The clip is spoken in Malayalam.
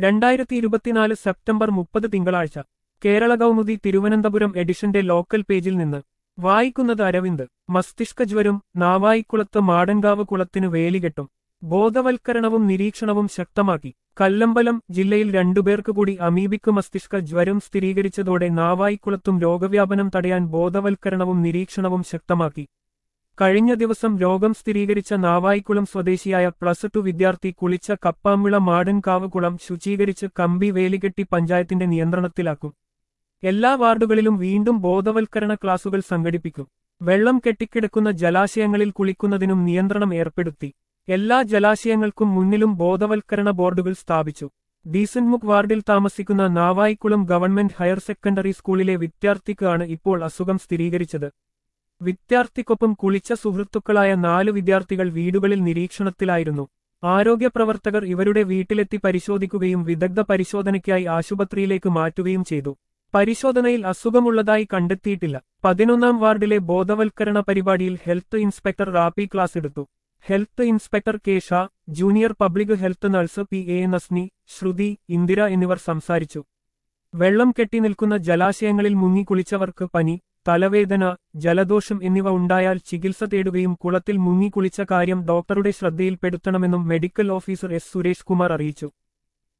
രണ്ടായിരത്തി ഇരുപത്തിനാല് സെപ്റ്റംബർ മുപ്പത് തിങ്കളാഴ്ച കേരള കൗമുദി തിരുവനന്തപുരം എഡിഷന്റെ ലോക്കൽ പേജിൽ നിന്ന് വായിക്കുന്നത് അരവിന്ദ് മസ്തിഷ്കജ്വരം നാവായിക്കുളത്ത് മാടൻകാവ് കുളത്തിന് വേലികെട്ടും ബോധവൽക്കരണവും നിരീക്ഷണവും ശക്തമാക്കി കല്ലമ്പലം ജില്ലയിൽ രണ്ടുപേർക്ക് കൂടി അമീബിക്ക് മസ്തിഷ്ക ജ്വരം സ്ഥിരീകരിച്ചതോടെ നാവായിക്കുളത്തും രോഗവ്യാപനം തടയാൻ ബോധവൽക്കരണവും നിരീക്ഷണവും ശക്തമാക്കി കഴിഞ്ഞ ദിവസം രോഗം സ്ഥിരീകരിച്ച നാവായിക്കുളം സ്വദേശിയായ പ്ലസ് ടു വിദ്യാർത്ഥി കുളിച്ച കപ്പാമ്പിള മാടൻകാവ് കുളം ശുചീകരിച്ച് കമ്പി വേലികെട്ടി പഞ്ചായത്തിന്റെ നിയന്ത്രണത്തിലാക്കും എല്ലാ വാർഡുകളിലും വീണ്ടും ബോധവൽക്കരണ ക്ലാസുകൾ സംഘടിപ്പിക്കും വെള്ളം കെട്ടിക്കിടക്കുന്ന ജലാശയങ്ങളിൽ കുളിക്കുന്നതിനും നിയന്ത്രണം ഏർപ്പെടുത്തി എല്ലാ ജലാശയങ്ങൾക്കും മുന്നിലും ബോധവൽക്കരണ ബോർഡുകൾ സ്ഥാപിച്ചു ഡീസൻമുഖ് വാർഡിൽ താമസിക്കുന്ന നാവായിക്കുളം ഗവൺമെന്റ് ഹയർ സെക്കൻഡറി സ്കൂളിലെ വിദ്യാർത്ഥിക്കാണ് ഇപ്പോൾ അസുഖം സ്ഥിരീകരിച്ചത് വിദ്യാർത്ഥിക്കൊപ്പം കുളിച്ച സുഹൃത്തുക്കളായ നാല് വിദ്യാർത്ഥികൾ വീടുകളിൽ നിരീക്ഷണത്തിലായിരുന്നു ആരോഗ്യപ്രവർത്തകർ ഇവരുടെ വീട്ടിലെത്തി പരിശോധിക്കുകയും വിദഗ്ധ പരിശോധനയ്ക്കായി ആശുപത്രിയിലേക്ക് മാറ്റുകയും ചെയ്തു പരിശോധനയിൽ അസുഖമുള്ളതായി കണ്ടെത്തിയിട്ടില്ല പതിനൊന്നാം വാർഡിലെ ബോധവൽക്കരണ പരിപാടിയിൽ ഹെൽത്ത് ഇൻസ്പെക്ടർ റാപ്പി ക്ലാസ് എടുത്തു health inspector K Shah junior public health nurse P A Nasni Shruti Indira എന്നിവർ സംസാരിച്ചു വെള്ളം കെട്ടി നിൽക്കുന്ന ജലാശയങ്ങളിൽ മുങ്ങിക്കുളിച്ചവർക്ക് പനി തലവേദന ജലദോഷം എന്നിവ ഉണ്ടായാൽ ചികിത്സ തേടുകയും കുളത്തിൽ മുങ്ങിക്കുളിച്ച കാര്യം ഡോക്ടറുടെ ശ്രദ്ധയിൽപ്പെടുത്തണമെന്നും medical officer S Suresh Kumar അറിയിച്ചു